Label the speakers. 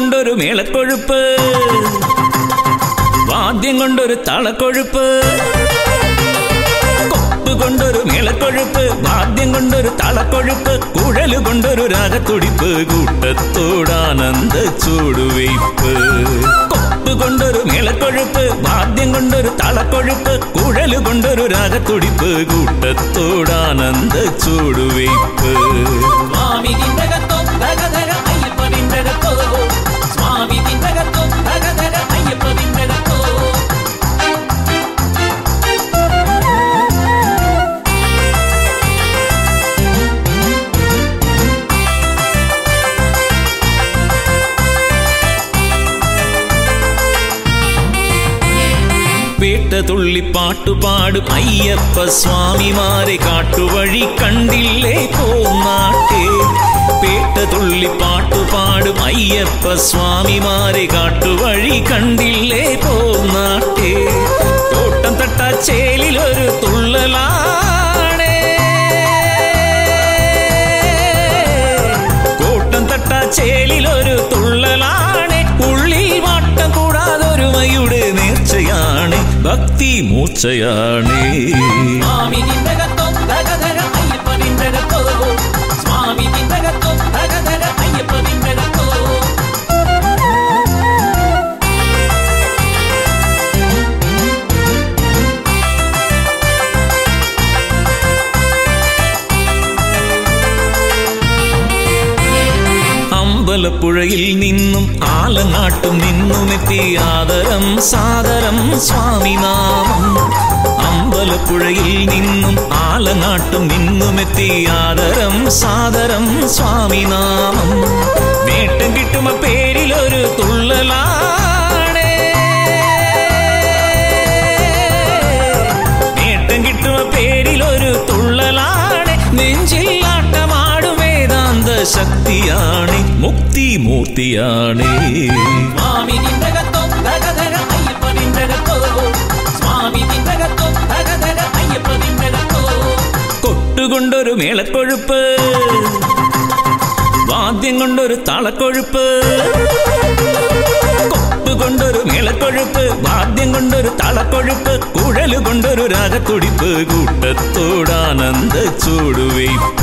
Speaker 1: കൊണ്ടൊരു മേളക്കൊഴുപ്പ് വാദ്യം കൊണ്ടൊരു തളക്കൊഴുപ്പ് കൊപ്പ് കൊണ്ടൊരു മേളക്കൊഴുപ്പ് വാദ്യം കൊണ്ടൊരു തളക്കൊഴുപ്പ് കുഴല് കൊണ്ടൊരു രാഗത്തുടിപ്പ് കൂട്ടത്തോടാനന്ദ ചൂടുവയ്പ്പ് കൊപ്പ് കൊണ്ടൊരു മേളക്കൊഴുപ്പ് വാദ്യം കൊണ്ടൊരു തളക്കൊഴുപ്പ് കുഴല് കൊണ്ടൊരു രാഗത്തുടിപ്പ് കൂട്ടത്തോടാനന്ദ ചൂടുവയ്പ്പ്
Speaker 2: സ്വാമി നിന്നകത്തോ ധഗധര അയ്യപ്പ നിന്നകത്തോ സ്വാമി നിന്നകത്തോ ധഗധര അയ്യപ്പ നിന്നകത്തോ
Speaker 1: പേട്ട തുള്ളി പാട്ടുപാടും അയ്യപ്പ സ്വാമിമാരെ കാട്ടുവഴി കണ്ടില്ലേ പോന്നാട്ടെ പേട്ട തുള്ളി പാട്ടുപാടും അയ്യപ്പ സ്വാമിമാരെ കാട്ടുവഴി കണ്ടില്ലേ പോന്നാട്ടെ തോട്ടം തട്ടാച്ചേലിലൊരു തുള്ളലാണേ കൂട്ടം തട്ടാച്ചേലിലൊരു തുള്ളലാണ് ഉള്ളിൽ വാട്ടം കൂടാതൊരുമയുടെ നേർച്ചയാണ് ഭക്തി മൂർച്ചയാണ്
Speaker 2: സ്വാമി നിന്നകത്തോ ധഗധര അയ്യപ്പ നിന്നകത്തോ സ്വാമി നിന്നകത്തോ ധഗധര അയ്യപ്പ നിന്നകത്തോ
Speaker 1: അമ്പലപ്പുഴയിൽ നിന്നും ആലങ്ങാട്ടും നിന്നുമെത്തി ആദരം സാദരം സ്വാമിനാമം അമ്പലപ്പുഴയിൽ നിന്നും ആലങ്ങാട്ടും നിന്നുമെത്തി ആദരം സാദരം സ്വാമിനാമം നേട്ടം കിട്ടുമ പേരിലൊരു തുള്ളലാണേ നേട്ടം കിട്ടുമ പേരിലൊരു തുള്ളലാണ് നെഞ്ചിൽ ആട്ടമാടും വേദാന്ത ശക്തിയാണ് മുക്തി മൂർത്തിയാണ്
Speaker 2: സ്വാമി നിന്നകത്തോ ധഗധര അയ്യപ്പ നിന്നകത്തോ സ്വാമി നിന്നകത്തോ ധഗധര അയ്യപ്പ നിന്നകത്തോ
Speaker 1: കൊട്ടുകൊണ്ടൊരു മേളക്കൊഴുപ്പ് വാദ്യം കൊണ്ടൊരു തളക്കൊഴുപ്പ് കൊപ്പ് കൊണ്ടൊരു മേളക്കൊഴുപ്പ് വാദ്യം കൊണ്ടൊരു തളക്കൊഴുപ്പ് കുഴല് കൊണ്ടൊരു രാഗത്തുടിപ്പ് കൂട്ടത്തോടാനന്ദ ചൂടുവയ്പ്പ്